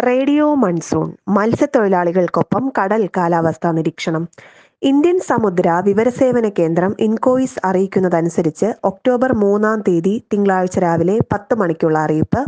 radio monsoon മത്സ്യത്തൊഴിലാളികൾക്കൊപ്പം കടൽ കാലാവസ്ഥാ നിരീക്ഷണം ഇന്ത്യൻ സമുദ്ര വിവരസേവന കേന്ദ്രം ഇൻകോയിസ് അറിയിക്കുന്നതനുസരിച്ച് ഒക്ടോബർ മൂന്നാം തീയതി തിങ്കളാഴ്ച രാവിലെ പത്ത് മണിക്കുള്ള അറിയിപ്പ്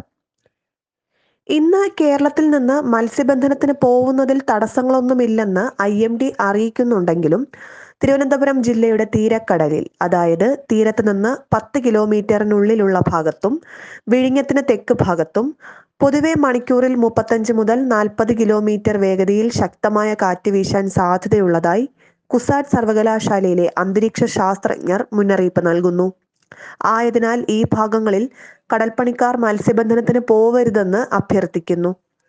ഇന്ന് കേരളത്തിൽ നിന്ന് മത്സ്യബന്ധനത്തിന് പോകുന്നതിൽ തടസ്സങ്ങളൊന്നുമില്ലെന്ന് ഐ എം ഡി അറിയിക്കുന്നുണ്ടെങ്കിലും തിരുവനന്തപുരം ജില്ലയുടെ തീരക്കടലിൽ അതായത് തീരത്ത് നിന്ന് പത്ത് കിലോമീറ്ററിനുള്ളിലുള്ള ഭാഗത്തും വിഴിഞ്ഞത്തിന് തെക്ക് ഭാഗത്തും പൊതുവെ മണിക്കൂറിൽ മുപ്പത്തഞ്ച് മുതൽ നാൽപ്പത് കിലോമീറ്റർ വേഗതയിൽ ശക്തമായ കാറ്റ് വീശാൻ സാധ്യതയുള്ളതായി കുസാറ്റ് സർവകലാശാലയിലെ അന്തരീക്ഷ ശാസ്ത്രജ്ഞർ മുന്നറിയിപ്പ് നൽകുന്നു ആയതിനാൽ ഈ ഭാഗങ്ങളിൽ കടൽപ്പണിക്കാർ മത്സ്യബന്ധനത്തിന് പോവരുതെന്ന് അഭ്യർത്ഥിക്കുന്നു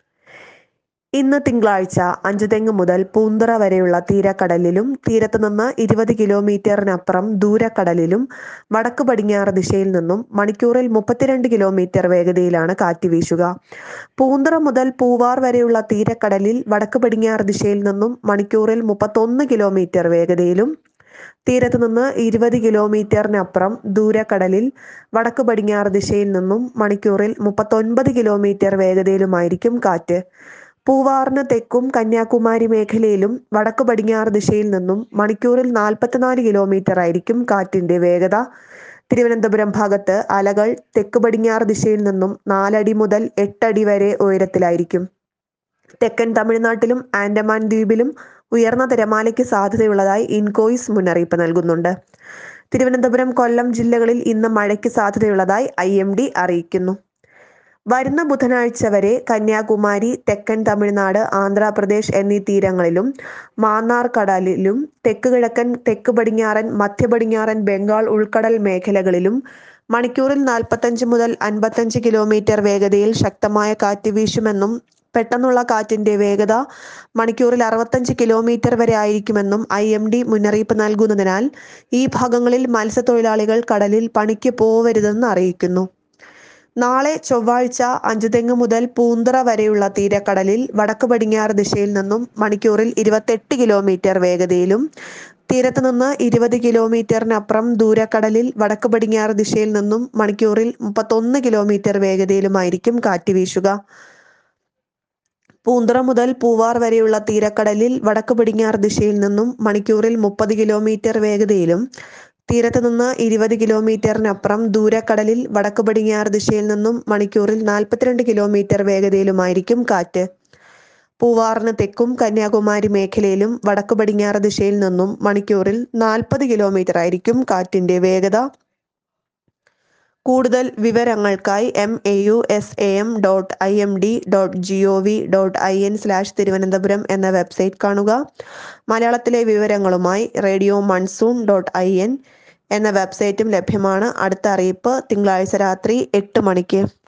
ഇന്ന് തിങ്കളാഴ്ച അഞ്ചുതെങ്ങ് മുതൽ പൂന്തറ വരെയുള്ള തീരക്കടലിലും തീരത്ത് നിന്ന് ഇരുപത് കിലോമീറ്ററിനപ്പുറം ദൂരക്കടലിലും വടക്ക് പടിഞ്ഞാറ് ദിശയിൽ നിന്നും മണിക്കൂറിൽ മുപ്പത്തിരണ്ട് കിലോമീറ്റർ വേഗതയിലാണ് കാറ്റ് വീശുക പൂന്തറ മുതൽ പൂവാർ വരെയുള്ള തീരക്കടലിൽ വടക്ക് പടിഞ്ഞാറ് ദിശയിൽ നിന്നും മണിക്കൂറിൽ മുപ്പത്തൊന്ന് കിലോമീറ്റർ വേഗതയിലും തീരത്ത് നിന്ന് ഇരുപത് കിലോമീറ്ററിനപ്പുറം ദൂരക്കടലിൽ വടക്ക് പടിഞ്ഞാറ് ദിശയിൽ നിന്നും മണിക്കൂറിൽ മുപ്പത്തൊൻപത് കിലോമീറ്റർ വേഗതയിലുമായിരിക്കും കാറ്റ് പൂവാറിന് തെക്കും കന്യാകുമാരി മേഖലയിലും വടക്ക് പടിഞ്ഞാറ് ദിശയിൽ നിന്നും മണിക്കൂറിൽ നാൽപ്പത്തിനാല് കിലോമീറ്റർ ആയിരിക്കും കാറ്റിന്റെ വേഗത തിരുവനന്തപുരം ഭാഗത്ത് അലകൾ തെക്ക് പടിഞ്ഞാറ് ദിശയിൽ നിന്നും നാലടി മുതൽ എട്ടടി വരെ ഉയരത്തിലായിരിക്കും തെക്കൻ തമിഴ്നാട്ടിലും ആൻഡമാൻ ദ്വീപിലും ഉയർന്ന തിരമാലയ്ക്ക് സാധ്യതയുള്ളതായി ഇൻകോയിസ് മുന്നറിയിപ്പ് നൽകുന്നുണ്ട് തിരുവനന്തപുരം കൊല്ലം ജില്ലകളിൽ ഇന്ന് മഴയ്ക്ക് സാധ്യതയുള്ളതായി ഐ എം ഡി അറിയിക്കുന്നു വരുന്ന ബുധനാഴ്ച വരെ കന്യാകുമാരി തെക്കൻ തമിഴ്നാട് ആന്ധ്രാപ്രദേശ് എന്നീ തീരങ്ങളിലും മാന്നാർ കടലിലും തെക്ക് കിഴക്കൻ തെക്ക് പടിഞ്ഞാറൻ മധ്യ പടിഞ്ഞാറൻ ബംഗാൾ ഉൾക്കടൽ മേഖലകളിലും മണിക്കൂറിൽ നാൽപ്പത്തഞ്ച് മുതൽ അൻപത്തഞ്ച് കിലോമീറ്റർ വേഗതയിൽ ശക്തമായ കാറ്റ് വീശുമെന്നും പെട്ടെന്നുള്ള കാറ്റിന്റെ വേഗത മണിക്കൂറിൽ അറുപത്തഞ്ച് കിലോമീറ്റർ വരെ ആയിരിക്കുമെന്നും ഐ എം ഡി മുന്നറിയിപ്പ് നൽകുന്നതിനാൽ ഈ ഭാഗങ്ങളിൽ മത്സ്യത്തൊഴിലാളികൾ കടലിൽ പണിക്ക് പോവരുതെന്ന് അറിയിക്കുന്നു നാളെ ചൊവ്വാഴ്ച അഞ്ചുതെങ്ങ് മുതൽ പൂന്തറ വരെയുള്ള തീരക്കടലിൽ വടക്ക് പടിഞ്ഞാറ് ദിശയിൽ നിന്നും മണിക്കൂറിൽ ഇരുപത്തെട്ട് കിലോമീറ്റർ വേഗതയിലും തീരത്ത് നിന്ന് ഇരുപത് കിലോമീറ്ററിനപ്പുറം ദൂരക്കടലിൽ വടക്ക് പടിഞ്ഞാറ് ദിശയിൽ നിന്നും മണിക്കൂറിൽ മുപ്പത്തൊന്ന് കിലോമീറ്റർ വേഗതയിലുമായിരിക്കും കാറ്റ് വീശുക പൂന്തറ മുതൽ പൂവാർ വരെയുള്ള തീരക്കടലിൽ വടക്ക് പടിഞ്ഞാറ് ദിശയിൽ നിന്നും മണിക്കൂറിൽ മുപ്പത് കിലോമീറ്റർ വേഗതയിലും തീരത്ത് നിന്ന് ഇരുപത് കിലോമീറ്ററിനപ്പുറം ദൂരക്കടലിൽ വടക്ക് പടിഞ്ഞാറ് ദിശയിൽ നിന്നും മണിക്കൂറിൽ നാൽപ്പത്തിരണ്ട് കിലോമീറ്റർ വേഗതയിലുമായിരിക്കും കാറ്റ് പൂവാറിന് തെക്കും കന്യാകുമാരി മേഖലയിലും വടക്ക് പടിഞ്ഞാറ് ദിശയിൽ നിന്നും മണിക്കൂറിൽ നാൽപ്പത് കിലോമീറ്റർ ആയിരിക്കും കാറ്റിന്റെ വേഗത കൂടുതൽ വിവരങ്ങൾക്കായി M A U S A M dot I M D dot G O V dot I N slash Thiruvananthapuram എന്ന വെബ്സൈറ്റ് കാണുക മലയാളത്തിലെ വിവരങ്ങളുമായി radio monsoon dot I N എന്ന വെബ്സൈറ്റും ലഭ്യമാണ് അടുത്ത അറിയിപ്പ് തിങ്കളാഴ്ച രാത്രി എട്ട് മണിക്ക്